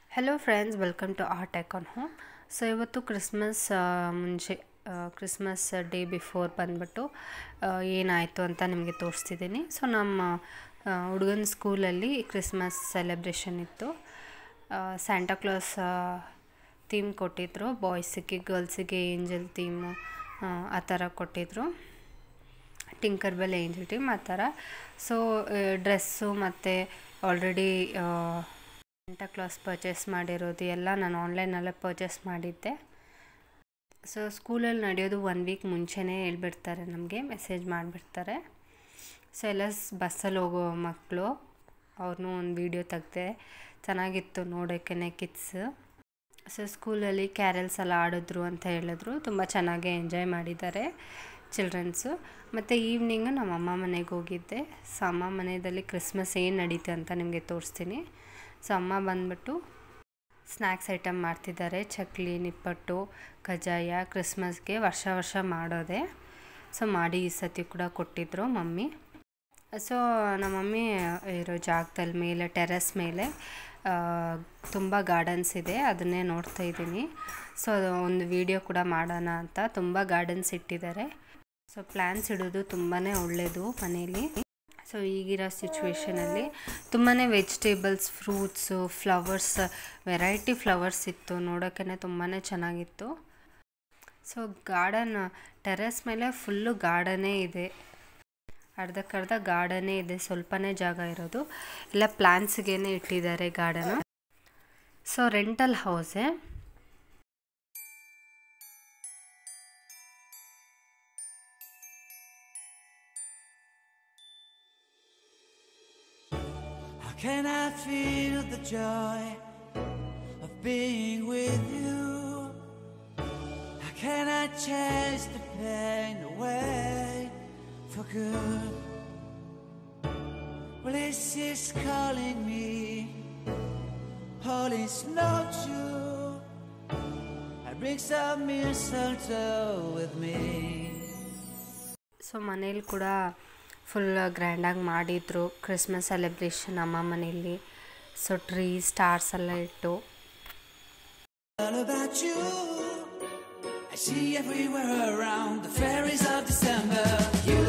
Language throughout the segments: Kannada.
Hello friends welcome to art icon home so ಇವತ್ತು ಕ್ರಿಸ್ಮಸ್ ಮುಂಚೆ ಕ್ರಿಸ್ಮಸ್ ಡೇ ಬಿಫೋರ್ ಬಂದ್ಬಿಟ್ಟು ಏನಾಯಿತು ಅಂತ ನಿಮಗೆ ತೋರಿಸ್ತಿದ್ದೀನಿ ಸೊ ನಮ್ಮ ಹುಡುಗನ ಸ್ಕೂಲಲ್ಲಿ ಕ್ರಿಸ್ಮಸ್ ಸೆಲೆಬ್ರೇಷನ್ ಇತ್ತು ಸ್ಯಾಂಟಾ ಕ್ಲಾಸ್ ಥೀಮ್ ಕೊಟ್ಟಿದ್ರು ಬಾಯ್ಸಿಗೆ ಗರ್ಲ್ಸಿಗೆ ಏಂಜಲ್ ಥೀಮು ಆ ಥರ ಕೊಟ್ಟಿದ್ರು ಟಿಂಕರ್ ಬೆಲ್ ಏಂಜಲ್ ಟೀಮ್ ಆ ಥರ ಸೊ ಡ್ರೆಸ್ಸು ಮತ್ತು ಆಲ್ರೆಡಿ ಸ್ಯಾಂಟಾ ಕ್ಲಾಸ್ ಪರ್ಚೇಸ್ ಮಾಡಿರೋದು ಎಲ್ಲ ನಾನು ಆನ್ಲೈನಲ್ಲೇ ಪರ್ಚೇಸ್ ಮಾಡಿದ್ದೆ ಸೊ ಸ್ಕೂಲಲ್ಲಿ ನಡೆಯೋದು ಒನ್ ವೀಕ್ ಮುಂಚೆನೇ ಹೇಳ್ಬಿಡ್ತಾರೆ ನಮಗೆ ಮೆಸೇಜ್ ಮಾಡಿಬಿಡ್ತಾರೆ ಸೊ ಎಲ್ಲ ಬಸ್ಸಲ್ಲಿ ಹೋಗೋ ಮಕ್ಕಳು ಅವ್ರನ್ನೂ ಒಂದು ವೀಡಿಯೋ ತೆಗ್ದೆ ಚೆನ್ನಾಗಿತ್ತು ನೋಡೋಕ್ಕೆ ಕಿಡ್ಸ್ ಸೊ ಸ್ಕೂಲಲ್ಲಿ ಕ್ಯಾರಲ್ಸ್ ಎಲ್ಲ ಆಡಿದ್ರು ಅಂತ ಹೇಳಿದ್ರು ತುಂಬ ಚೆನ್ನಾಗಿ ಎಂಜಾಯ್ ಮಾಡಿದ್ದಾರೆ ಚಿಲ್ಡ್ರನ್ಸು ಮತ್ತು ಈವ್ನಿಂಗು ನಮ್ಮ ಅಮ್ಮ ಮನೆಗೆ ಹೋಗಿದ್ದೆ ಸೊ ಅಮ್ಮ ಮನೆಯಲ್ಲಿ ಕ್ರಿಸ್ಮಸ್ ಏನು ನಡೀತೆ ಅಂತ ನಿಮಗೆ ತೋರಿಸ್ತೀನಿ ಸೊ ಅಮ್ಮ ಬಂದ್ಬಿಟ್ಟು ಸ್ನ್ಯಾಕ್ಸ್ ಐಟಮ್ ಮಾಡ್ತಿದ್ದಾರೆ ಚಕ್ಲಿ ನಿಪ್ಪಟ್ಟು ಕಜ್ಜಾಯ ಕ್ರಿಸ್ಮಸ್ಗೆ ವರ್ಷ ವರ್ಷ ಮಾಡೋದೆ ಸೊ ಮಾಡಿ ಈ ಸತಿ ಕೂಡ ಕೊಟ್ಟಿದ್ದರು ಮಮ್ಮಿ ಸೊ ನಮ್ಮ ಮಮ್ಮಿ ಇರೋ ಜಾಗದಲ್ಲಿ ಮೇಲೆ ಟೆರೆಸ್ ಮೇಲೆ ತುಂಬ ಗಾರ್ಡನ್ಸ್ ಇದೆ ಅದನ್ನೇ ನೋಡ್ತಾ ಇದ್ದೀನಿ ಸೊ ಅದು ಒಂದು ವಿಡಿಯೋ ಕೂಡ ಮಾಡೋಣ ಅಂತ ತುಂಬ ಗಾರ್ಡನ್ಸ್ ಇಟ್ಟಿದ್ದಾರೆ ಸೊ ಪ್ಲ್ಯಾನ್ಸ್ ಇಡೋದು ತುಂಬಾ ಒಳ್ಳೆಯದು ಮನೇಲಿ ಸೊ ಈಗಿರೋ ಸಿಚುವೇಷನಲ್ಲಿ ತುಂಬಾ vegetables fruits flowers variety flowers ಇತ್ತು ನೋಡೋಕ್ಕೆ ತುಂಬಾ ಚೆನ್ನಾಗಿತ್ತು ಸೊ ಗಾರ್ಡನ್ ಟೆರೆಸ್ ಮೇಲೆ ಫುಲ್ಲು ಗಾರ್ಡನೇ ಇದೆ ಅರ್ಧಕ್ಕರ್ಧ ಗಾರ್ಡನೇ ಇದೆ ಸ್ವಲ್ಪನೇ ಜಾಗ ಇರೋದು ಎಲ್ಲ ಪ್ಲ್ಯಾನ್ಸ್ಗೇನೆ ಇಟ್ಟಿದ್ದಾರೆ ಗಾರ್ಡನು ಸೊ ರೆಂಟಲ್ ಹೌಸೇ How can I feel the joy of being with you? How can I chase the pain away for good? Well, this is calling me. Holy snow true. I bring some mistletoe with me. So ಮನೇಲಿ ಕೂಡ ಫುಲ್ ಗ್ರ್ಯಾಂಡಾಗಿ ಮಾಡಿದರು ಕ್ರಿಸ್ಮಸ್ ಸೆಲೆಬ್ರೇಷನ್ ಅಮ್ಮ ಮನೆಯಲ್ಲಿ ಸೊ ಟ್ರೀ ಸ್ಟಾರ್ಸ್ ಎಲ್ಲ ಇಟ್ಟು All about you. I see everywhere around the fairies of December. You.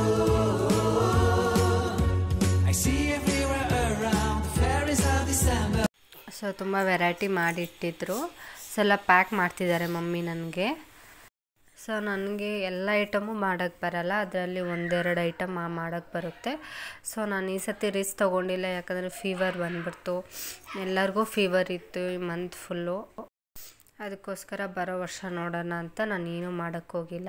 I see everywhere around the fairies of December. So ತುಂಬ ವೆರೈಟಿ ಮಾಡಿಟ್ಟಿದ್ರು ಸೊ ಎಲ್ಲ ಪ್ಯಾಕ್ ಮಾಡ್ತಿದ್ದಾರೆ ಮಮ್ಮಿ ನನಗೆ ಸೊ ನನಗೆ ಎಲ್ಲ ಐಟಮು ಮಾಡೋಕ್ಕೆ ಬರಲ್ಲ ಅದರಲ್ಲಿ ಒಂದೆರಡು ಐಟಮ್ ಮಾಡೋಕ್ಕೆ ಬರುತ್ತೆ ಸೊ ನಾನು ಈ ಸತಿ ರಿಸ್ಕ್ ತೊಗೊಂಡಿಲ್ಲ ಯಾಕಂದರೆ ಫೀವರ್ ಬಂದ್ಬಿಡ್ತು ಎಲ್ಲರಿಗೂ ಫೀವರ್ ಇತ್ತು ಈ ಮಂತ್ ಫುಲ್ಲು ಅದಕ್ಕೋಸ್ಕರ ಬರೋ ವರ್ಷ ನೋಡೋಣ ಅಂತ ನಾನು ಏನೂ ಮಾಡೋಕ್ಕೆ ಹೋಗಿಲ್ಲ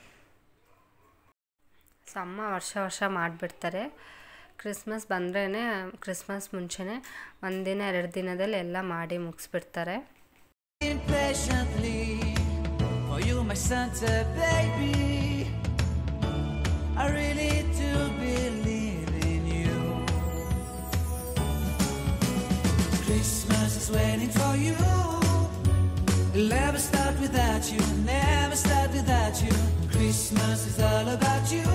ಸೊ ಅಮ್ಮ ವರ್ಷ ವರ್ಷ ಮಾಡಿಬಿಡ್ತಾರೆ ಕ್ರಿಸ್ಮಸ್ ಬಂದ್ರೇ ಕ್ರಿಸ್ಮಸ್ ಮುಂಚೆನೇ ಒಂದಿನ ಎರಡು ದಿನದಲ್ಲಿ ಎಲ್ಲ ಮಾಡಿ ಮುಗಿಸ್ಬಿಡ್ತಾರೆ Impatiently for you, my Santa baby. I really do believe in you. Christmas is waiting for you. It'll never start without you, never start without you. Christmas is all about you.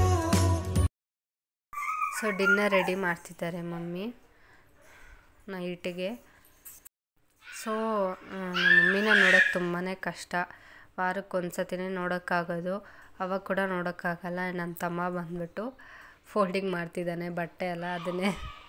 So dinner ready ಮಾಡ್ತಿದ್ದಾರೆ ಮಮ್ಮಿ ನೈಟಿಗೆ ಸೊ ನಮ್ಮ ಮಮ್ಮಿನ ನೋಡೋಕ್ಕೆ ತುಂಬಾ ಕಷ್ಟ ವಾರಕ್ಕೆ ಒಂದು ಸತಿನೇ ನೋಡೋಕ್ಕಾಗೋದು ಅವಾಗ ಕೂಡ ನೋಡೋಕ್ಕಾಗಲ್ಲ ನನ್ನ ತಮ್ಮ ಬಂದ್ಬಿಟ್ಟು ಫೋಲ್ಡಿಂಗ್ ಮಾಡ್ತಿದ್ದಾನೆ ಬಟ್ಟೆ ಎಲ್ಲ ಅದನ್ನೇ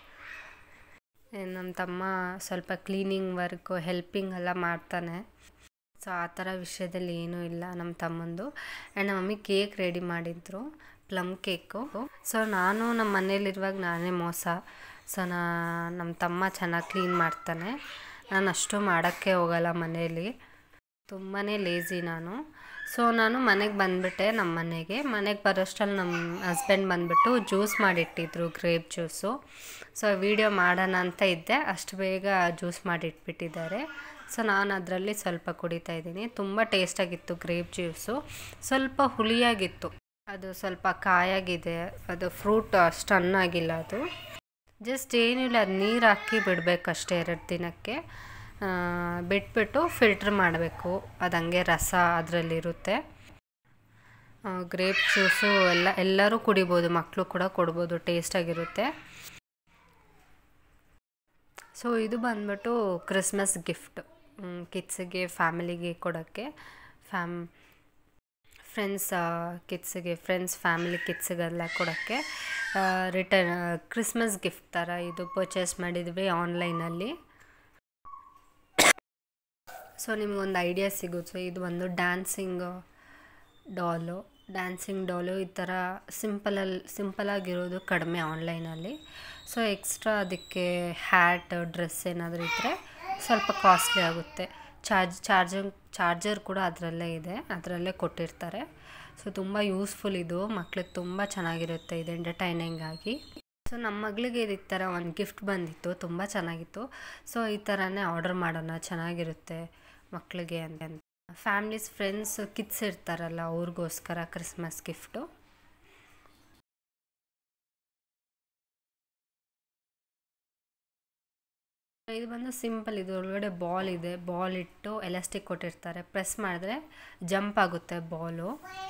ನಮ್ಮ ತಮ್ಮ ಸ್ವಲ್ಪ ಕ್ಲೀನಿಂಗ್ ವರ್ಕು ಹೆಲ್ಪಿಂಗ್ ಎಲ್ಲ ಮಾಡ್ತಾನೆ ಸೊ ಆ ಥರ ವಿಷಯದಲ್ಲಿ ಏನೂ ಇಲ್ಲ ನಮ್ಮ ತಮ್ಮಂದು ಆ್ಯಂಡ್ ನಮ್ಮ ಮಮ್ಮಿ ಕೇಕ್ ರೆಡಿ ಮಾಡಿದ್ರು ಪ್ಲಮ್ ಕೇಕು ಸೊ ನಾನು ನಮ್ಮ ಮನೇಲಿರುವಾಗ ನಾನೇ ಮೋಸ ಸೊ ನಾ ನಮ್ಮ ತಮ್ಮ ಚೆನ್ನಾಗಿ ಕ್ಲೀನ್ ಮಾಡ್ತಾನೆ ನಾನು ಅಷ್ಟು ಮಾಡೋಕ್ಕೆ ಹೋಗಲ್ಲ ಮನೇಲಿ ತುಂಬಾ ಲೇಝಿ ನಾನು ಸೊ ನಾನು ಮನೆಗೆ ಬಂದುಬಿಟ್ಟೆ ನಮ್ಮ ಮನೆಗೆ ಮನೆಗೆ ಬರೋಷ್ಟರಲ್ಲಿ ನಮ್ಮ ಹಸ್ಬೆಂಡ್ ಬಂದುಬಿಟ್ಟು ಜ್ಯೂಸ್ ಮಾಡಿಟ್ಟಿದ್ರು ಗ್ರೇಪ್ ಜ್ಯೂಸು ಸೊ ವೀಡಿಯೋ ಮಾಡೋಣ ಅಂತ ಇದ್ದೆ ಅಷ್ಟು ಬೇಗ ಜ್ಯೂಸ್ ಮಾಡಿಟ್ಬಿಟ್ಟಿದ್ದಾರೆ ಸೊ ನಾನು ಅದರಲ್ಲಿ ಸ್ವಲ್ಪ ಕುಡಿತಾ ಇದ್ದೀನಿ ತುಂಬ ಟೇಸ್ಟಾಗಿತ್ತು ಗ್ರೇಪ್ ಜ್ಯೂಸು ಸ್ವಲ್ಪ ಹುಳಿಯಾಗಿತ್ತು ಅದು ಸ್ವಲ್ಪ ಕಾಯಾಗಿದೆ ಅದು ಫ್ರೂಟ್ ಅಷ್ಟು ಹಣ್ಣಾಗಿಲ್ಲ ಅದು ಜಸ್ಟ್ ಏನಿಲ್ಲ ಅದು ನೀರು ಹಾಕಿ ಬಿಡಬೇಕಷ್ಟೇ ಎರಡು ದಿನಕ್ಕೆ ಬಿಟ್ಬಿಟ್ಟು ಫಿಲ್ಟ್ರ್ ಮಾಡಬೇಕು ಅದು ಹಂಗೆ ರಸ ಅದರಲ್ಲಿರುತ್ತೆ ಗ್ರೇಪ್ ಜ್ಯೂಸು ಎಲ್ಲ ಎಲ್ಲರೂ ಕುಡಿಬೋದು ಮಕ್ಕಳು ಕೂಡ ಕೊಡ್ಬೋದು ಟೇಸ್ಟಾಗಿರುತ್ತೆ ಸೊ ಇದು ಬಂದ್ಬಿಟ್ಟು ಕ್ರಿಸ್ಮಸ್ ಗಿಫ್ಟ್ ಕಿಡ್ಸಿಗೆ ಫ್ಯಾಮಿಲಿಗೆ ಕೊಡೋಕ್ಕೆ ಫ್ಯಾಮ್ ಫ್ರೆಂಡ್ಸ್ ಕಿಡ್ಸಿಗೆ ಫ್ರೆಂಡ್ಸ್ ಫ್ಯಾಮಿಲಿ ಕಿಡ್ಸಿಗೆಲ್ಲ ಕೊಡೋಕ್ಕೆ ರಿಟರ್ನ್ ಕ್ರಿಸ್ಮಸ್ ಗಿಫ್ಟ್ ಥರ ಇದು ಪರ್ಚೇಸ್ ಮಾಡಿದ್ವಿ ಆನ್ಲೈನಲ್ಲಿ ಸೊ ನಿಮಗೊಂದು ಐಡಿಯಾ ಸಿಗುತ್ತೆ ಇದು ಒಂದು ಡ್ಯಾನ್ಸಿಂಗ್ ಡಾಲು ಡ್ಯಾನ್ಸಿಂಗ್ ಡಾಲು ಈ ಥರ ಸಿಂಪಲಲ್ಲಿ ಸಿಂಪಲಾಗಿರೋದು ಕಡಿಮೆ ಆನ್ಲೈನಲ್ಲಿ ಸೊ ಎಕ್ಸ್ಟ್ರಾ ಅದಕ್ಕೆ ಹ್ಯಾಟ್ ಡ್ರೆಸ್ ಏನಾದರೂ ಇದ್ದರೆ ಸ್ವಲ್ಪ ಕಾಸ್ಟ್ಲಿ ಆಗುತ್ತೆ ಚಾರ್ಜ್ ಚಾರ್ಜರ್ ಚಾರ್ಜರ್ ಕೂಡ ಅದರಲ್ಲೇ ಇದೆ ಅದರಲ್ಲೇ ಕೊಟ್ಟಿರ್ತಾರೆ ಸೊ ತುಂಬ ಯೂಸ್ಫುಲ್ ಇದು ಮಕ್ಳಿಗೆ ತುಂಬ ಚೆನ್ನಾಗಿರುತ್ತೆ ಇದು ಎಂಟರ್ಟೈನಿಂಗ್ ಆಗಿ ಸೊ ನಮ್ಮ ಮಗಳಿಗೆ ಈ ಥರ ಒಂದು ಗಿಫ್ಟ್ ಬಂದಿತ್ತು ತುಂಬ ಚೆನ್ನಾಗಿತ್ತು ಸೊ ಈ ಥರನೇ ಆರ್ಡರ್ ಮಾಡೋಣ ಚೆನ್ನಾಗಿರುತ್ತೆ ಮಕ್ಕಳಿಗೆ ಅಂತ ಫ್ಯಾಮ್ಲೀಸ್ ಫ್ರೆಂಡ್ಸ್ ಕಿಡ್ಸ್ ಇರ್ತಾರಲ್ಲ ಅವ್ರಿಗೋಸ್ಕರ ಕ್ರಿಸ್ಮಸ್ ಗಿಫ್ಟು ಇದು ಬಂದು ಸಿಂಪಲ್ ಇದು ಒಳಗಡೆ ಬಾಲ್ ಇದೆ ಬಾಲ್ ಇಟ್ಟು ಎಲಾಸ್ಟಿಕ್ ಕೊಟ್ಟಿರ್ತಾರೆ ಪ್ರೆಸ್ ಮಾಡಿದ್ರೆ ಜಂಪ್ ಆಗುತ್ತೆ ಬಾಲು